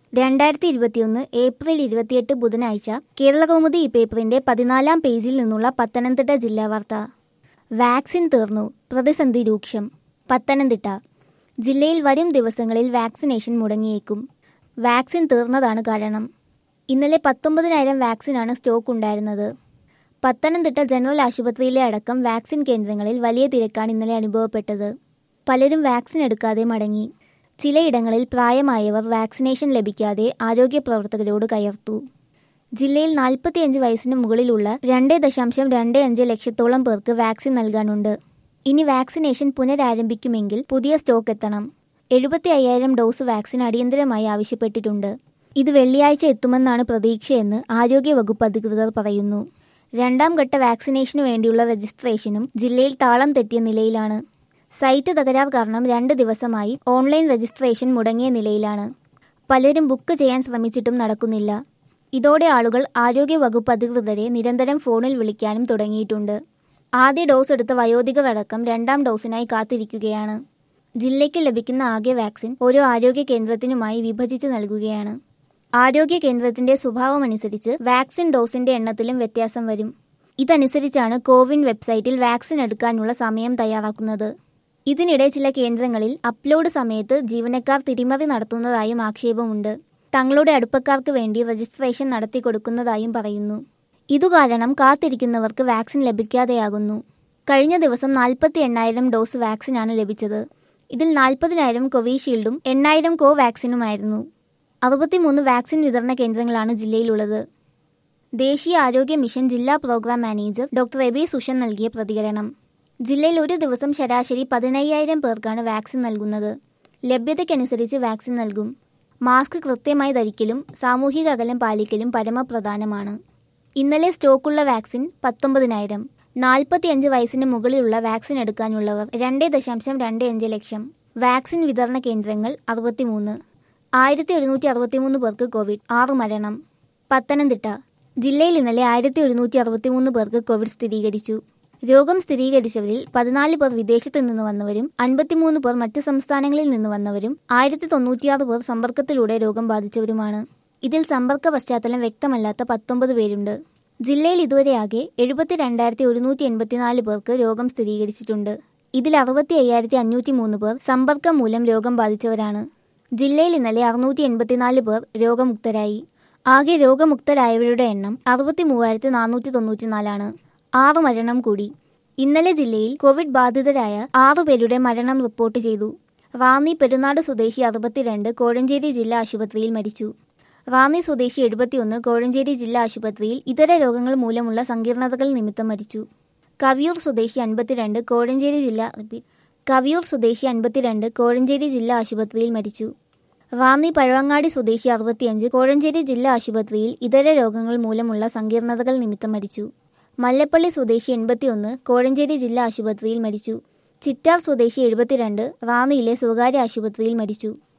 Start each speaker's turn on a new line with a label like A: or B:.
A: രണ്ടായിരത്തി ഇരുപത്തിയൊന്ന് ഏപ്രിൽ ഇരുപത്തിയെട്ട് ബുധനാഴ്ച കേരളകൗമുദി ഈ പേപ്പറിന്റെ പതിനാലാം പേജിൽ നിന്നുള്ള പത്തനംതിട്ട ജില്ലാ വാർത്ത വാക്സിൻ തീർന്നു പ്രതിസന്ധി രൂക്ഷം പത്തനംതിട്ട ജില്ലയിൽ വരും ദിവസങ്ങളിൽ വാക്സിനേഷൻ മുടങ്ങിയേക്കും വാക്സിൻ തീർന്നതാണ് കാരണം ഇന്നലെ പത്തൊമ്പതിനായിരം വാക്സിനാണ് സ്റ്റോക്ക് ഉണ്ടായിരുന്നത് പത്തനംതിട്ട ജനറൽ ആശുപത്രിയിലെ അടക്കം വാക്സിൻ കേന്ദ്രങ്ങളിൽ വലിയ തിരക്കാണ് ഇന്നലെ അനുഭവപ്പെട്ടത് പലരും വാക്സിൻ എടുക്കാതെ മടങ്ങി ചിലയിടങ്ങളിൽ പ്രായമായവർ വാക്സിനേഷൻ ലഭിക്കാതെ ആരോഗ്യ പ്രവർത്തകരോട് കയർത്തു ജില്ലയിൽ നാൽപ്പത്തിയഞ്ച് വയസ്സിന് മുകളിലുള്ള രണ്ട് ദശാംശം രണ്ട് അഞ്ച് ലക്ഷത്തോളം പേർക്ക് വാക്സിൻ നൽകാനുണ്ട് ഇനി വാക്സിനേഷൻ പുനരാരംഭിക്കുമെങ്കിൽ പുതിയ സ്റ്റോക്ക് എത്തണം എഴുപത്തി അയ്യായിരം ഡോസ് വാക്സിൻ അടിയന്തരമായി ആവശ്യപ്പെട്ടിട്ടുണ്ട് ഇത് വെള്ളിയാഴ്ച എത്തുമെന്നാണ് പ്രതീക്ഷയെന്ന് ആരോഗ്യവകുപ്പ് അധികൃതർ പറയുന്നു രണ്ടാം ഘട്ട വാക്സിനേഷനു വേണ്ടിയുള്ള രജിസ്ട്രേഷനും ജില്ലയിൽ താളം തെറ്റിയ നിലയിലാണ് സൈറ്റ് തകരാർ കാരണം രണ്ട് ദിവസമായി ഓൺലൈൻ രജിസ്ട്രേഷൻ മുടങ്ങിയ നിലയിലാണ് പലരും ബുക്ക് ചെയ്യാൻ ശ്രമിച്ചിട്ടും നടക്കുന്നില്ല ഇതോടെ ആളുകൾ ആരോഗ്യവകുപ്പ് അധികൃതരെ നിരന്തരം ഫോണിൽ വിളിക്കാനും തുടങ്ങിയിട്ടുണ്ട് ആദ്യ ഡോസ് എടുത്ത വയോധികർ അടക്കം രണ്ടാം ഡോസിനായി കാത്തിരിക്കുകയാണ് ജില്ലയ്ക്ക് ലഭിക്കുന്ന ആകെ വാക്സിൻ ഓരോ ആരോഗ്യ കേന്ദ്രത്തിനുമായി വിഭജിച്ച് നൽകുകയാണ് ആരോഗ്യ കേന്ദ്രത്തിന്റെ സ്വഭാവമനുസരിച്ച് വാക്സിൻ ഡോസിന്റെ എണ്ണത്തിലും വ്യത്യാസം വരും ഇതനുസരിച്ചാണ് കോവിൻ വെബ്സൈറ്റിൽ വാക്സിൻ എടുക്കാനുള്ള സമയം തയ്യാറാക്കുന്നത് ഇതിനിടെ ചില കേന്ദ്രങ്ങളിൽ അപ്ലോഡ് സമയത്ത് ജീവനക്കാർ തിരിമറി നടത്തുന്നതായും ആക്ഷേപമുണ്ട് തങ്ങളുടെ അടുപ്പക്കാർക്ക് വേണ്ടി രജിസ്ട്രേഷൻ നടത്തിക്കൊടുക്കുന്നതായും പറയുന്നു ഇതുകാരണം കാത്തിരിക്കുന്നവർക്ക് വാക്സിൻ ലഭിക്കാതെയാകുന്നു കഴിഞ്ഞ ദിവസം നാൽപ്പത്തി എണ്ണായിരം ഡോസ് വാക്സിനാണ് ലഭിച്ചത് ഇതിൽ നാൽപ്പതിനായിരം കോവിഷീൽഡും എണ്ണായിരം കോവാക്സിനുമായിരുന്നു അറുപത്തിമൂന്ന് വാക്സിൻ വിതരണ കേന്ദ്രങ്ങളാണ് ജില്ലയിലുള്ളത് ദേശീയ ആരോഗ്യ മിഷൻ ജില്ലാ programme manager doctor Abi Sushan നൽകിയ പ്രതികരണം ജില്ലയിൽ ഒരു ദിവസം ശരാശരി പതിനയ്യായിരം പേർക്കാണ് വാക്സിൻ നൽകുന്നത് ലഭ്യതയ്ക്കനുസരിച്ച് വാക്സിൻ നൽകും മാസ്ക് കൃത്യമായി ധരിക്കലും സാമൂഹിക അകലം പാലിക്കലും പരമപ്രധാനമാണ് ഇന്നലെ സ്റ്റോക്കുള്ള വാക്സിൻ പത്തൊമ്പതിനായിരം നാൽപ്പത്തിയഞ്ച് വയസ്സിന് മുകളിലുള്ള വാക്സിൻ എടുക്കാനുള്ളവർ രണ്ട് ദശാംശം രണ്ട് അഞ്ച് ലക്ഷം വാക്സിൻ വിതരണ കേന്ദ്രങ്ങൾ അറുപത്തിമൂന്ന് ആയിരത്തി ഒരുന്നൂറ്റി അറുപത്തിമൂന്ന് പേർക്ക് കോവിഡ് ആറ് മരണം പത്തനംതിട്ട ജില്ലയിൽ ഇന്നലെ ആയിരത്തി ഒരുന്നൂറ്റി അറുപത്തിമൂന്ന് പേർക്ക് കോവിഡ് സ്ഥിരീകരിച്ചു രോഗം സ്ഥിരീകരിച്ചവരിൽ പതിനാല് പേർ വിദേശത്ത് നിന്ന് വന്നവരും അൻപത്തിമൂന്ന് പേർ മറ്റ് സംസ്ഥാനങ്ങളിൽ നിന്ന് വന്നവരും ആയിരത്തി തൊണ്ണൂറ്റിയാറ് പേർ സമ്പർക്കത്തിലൂടെ രോഗം ബാധിച്ചവരുമാണ് ഇതിൽ സമ്പർക്ക പശ്ചാത്തലം വ്യക്തമല്ലാത്ത പത്തൊമ്പത് പേരുണ്ട് ജില്ലയിൽ ഇതുവരെയാകെ എഴുപത്തി രണ്ടായിരത്തി ഒരുന്നൂറ്റി എൺപത്തിനാല് പേർക്ക് രോഗം സ്ഥിരീകരിച്ചിട്ടുണ്ട് ഇതിൽ അറുപത്തി അയ്യായിരത്തി അഞ്ഞൂറ്റി മൂന്ന് പേർ സമ്പർക്കം മൂലം രോഗം ബാധിച്ചവരാണ് ജില്ലയിൽ ഇന്നലെ അറുന്നൂറ്റി എൺപത്തിനാല് പേർ രോഗമുക്തരായി ആകെ രോഗമുക്തരായവരുടെ എണ്ണം അറുപത്തി മൂവായിരത്തി നാനൂറ്റി തൊണ്ണൂറ്റിനാലാണ് ആറ് മരണം കൂടി ഇന്നലെ ജില്ലയിൽ കോവിഡ് ബാധിതരായ ആറു പേരുടെ മരണം റിപ്പോർട്ട് ചെയ്തു റാന്നി പെരുന്നാട് സ്വദേശി അറുപത്തിരണ്ട് കോഴഞ്ചേരി ജില്ലാ ആശുപത്രിയിൽ മരിച്ചു റാന്നി സ്വദേശി എഴുപത്തിയൊന്ന് കോഴഞ്ചേരി ജില്ലാ ആശുപത്രിയിൽ ഇതര രോഗങ്ങൾ മൂലമുള്ള സങ്കീർണതകൾ നിമിത്തം മരിച്ചു കവിയൂർ സ്വദേശി അൻപത്തിരണ്ട് കോഴഞ്ചേരി ജില്ലാ കവിയൂർ സ്വദേശി അൻപത്തിരണ്ട് കോഴഞ്ചേരി ജില്ലാ ആശുപത്രിയിൽ മരിച്ചു റാന്നി പഴവങ്ങാടി സ്വദേശി അറുപത്തിയഞ്ച് കോഴഞ്ചേരി ജില്ലാ ആശുപത്രിയിൽ ഇതര രോഗങ്ങൾ മൂലമുള്ള സങ്കീർണതകൾ നിമിത്തം മരിച്ചു മല്ലപ്പള്ളി സ്വദേശി എൺപത്തിയൊന്ന് കോഴഞ്ചേരി ജില്ലാ ആശുപത്രിയിൽ മരിച്ചു ചിറ്റാർ സ്വദേശി എഴുപത്തിരണ്ട് റാന്നിയിലെ സ്വകാര്യ ആശുപത്രിയിൽ മരിച്ചു